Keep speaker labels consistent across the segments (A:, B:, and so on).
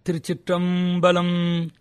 A: திருச்சிற்றம்பலம்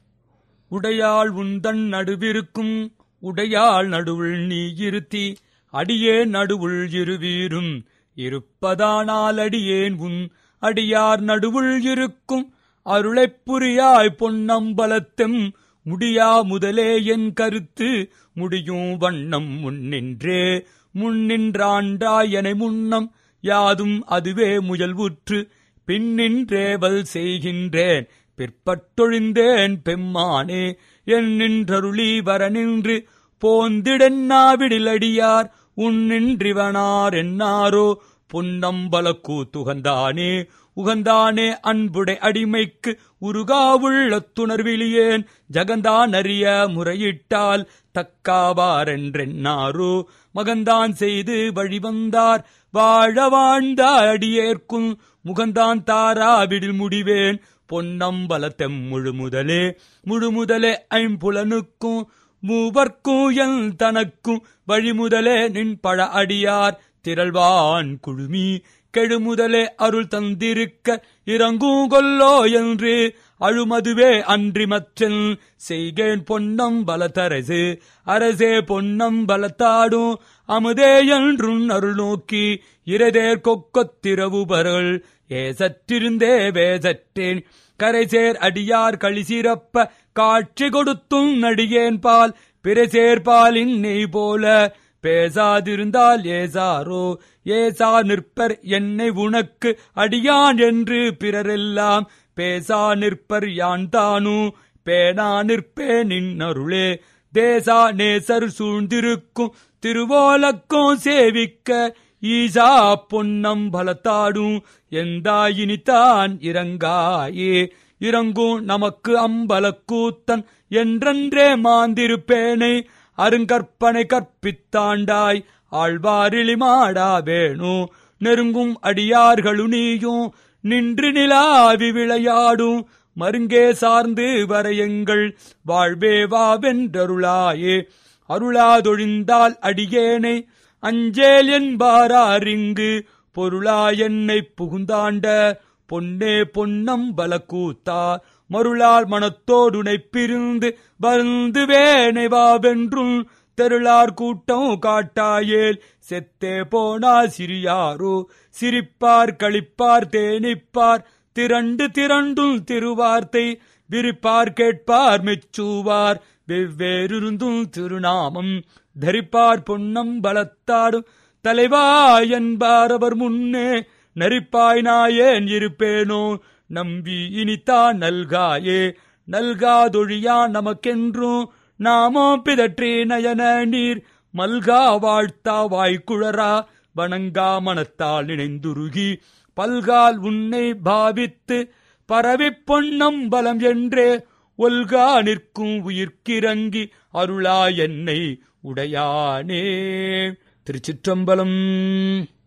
A: உடையாள் உந்தன் நடுவிருக்கும் உடையாள் நடுவுள் நீ இருத்தி அடியே நடுவுள் இருவீரும் இருப்பதானால் அடியேன் உன் அடியார் நடுவுள் இருக்கும் அருளைப் புரியாய் பொன்னம்பலத்தெம் முடியா முதலே என் கருத்து முடியும் வண்ணம் முன்னின்றே முன்னின்றாண்டாய் என முன்னம் யாதும் அதுவே முயல்வுற்று பின்னின்றேவல் செய்கின்றேன் பிற்பட்டொழிந்தேன் பெம்மானே என் நின்றருளி வர நின்று போந்திடென்னாவிடில் அடியார் உன்னின்றிவனார் என்னாரோ பொன்னம்பல கூத்துகந்தானே உகந்தானே அன்புடை அடிமைக்கு உருகாவுள்ள துணர்விலியேன் ஜகந்தான் அறிய முறையிட்டால் தக்காவாரென்றென்னாரோ மகந்தான் செய்து வழிவந்தார் வாழ வாழ்ந்த அடியேற்கும் முகந்தான் தாராவிடில் முடிவேன் பொன்னம்பலத்தெம் முழுமுதலே முழுமுதலே ஐம்புலனுக்கும் மூவர்க்கும் என் தனக்கும் வழிமுதலே நின் பழ அடியார் திரள்வான் குழுமி கெழுமுதலே அருள் தந்திருக்க இறங்கும் கொல்லோ என்று அழுமதுவே அன்றி மற்றன் செய்கேன் பொன்னம் பலத்தரசு அரசே பொன்னம் பலத்தாடும் அமுதே என்றும் அருள் நோக்கி இரதேர் கொக்கொத்திரவுபர்கள் ஏசற்றிருந்தே வேசற்றேன் கரைசேர் அடியார் களிசிறப்ப காட்சி கொடுத்தும் நடிகேன் பால் பிறசேர் பாலின் நெய் போல பேசாதிருந்தால் ஏசாரோ ஏசா நிற்பர் என்னை உனக்கு அடியான் என்று பிறரெல்லாம் பேசா நிற்பர் யான் தானு பேனா நிற்பே நின்னருளே தேசா நேசர் சூழ்ந்திருக்கும் திருவோலக்கும் சேவிக்க ஈசா பொன்னம் பலத்தாடும் எந்தாயினித்தான் இறங்காயே இறங்கும் நமக்கு அம்பலக்கூத்தன் என்றென்றே மாந்திருப்பேனை அருங்கற்பனை கற்பித்தாண்டாய் ஆழ்வாரிளி மாடா வேணு நெருங்கும் அடியார்களு நீயும் நின்று நிலாவி விளையாடும் மருங்கே சார்ந்து வரையுங்கள் வாழ்வே வாவென்றருளாயே அருளாதொழிந்தால் அடியேனை அஞ்சேல் என்பாரிங்கு பொருளா என்னை புகுந்தாண்ட பொன்னே பொன்னம் பலக்கூத்தா மருளால் மனத்தோடுனை பிரிந்து வந்து வேனை வாவென்றும் தெருளார் கூட்டம் காட்டாயேல் செத்தே போனா சிறியாரோ சிரிப்பார் களிப்பார் தேனிப்பார் திரண்டு திரண்டும் திருவார்த்தை விரிப்பார் கேட்பார் மெச்சுவார் வெவ்வேறிருந்தும் திருநாமம் தரிப்பார் பொன்னம் பலத்தாடும் தலைவா என்பார் அவர் முன்னே நரிப்பாய் நாயேன் இருப்பேனோ நம்பி இனித்தான் நல்காயே நல்காதொழியா நமக்கென்றும் நாமோ பிதற்றி நயன நீர் மல்கா வாழ்த்தா வாய்க்குழரா வணங்கா மனத்தால் நினைந்துருகி பல்கால் உன்னை பாவித்து பரவிப் பொன்னம் பலம் என்றே ஒல்கா நிற்கும் உயிர்க்கிறங்கி அருளா என்னை உடையானே திருச்சிற்றம்பலம்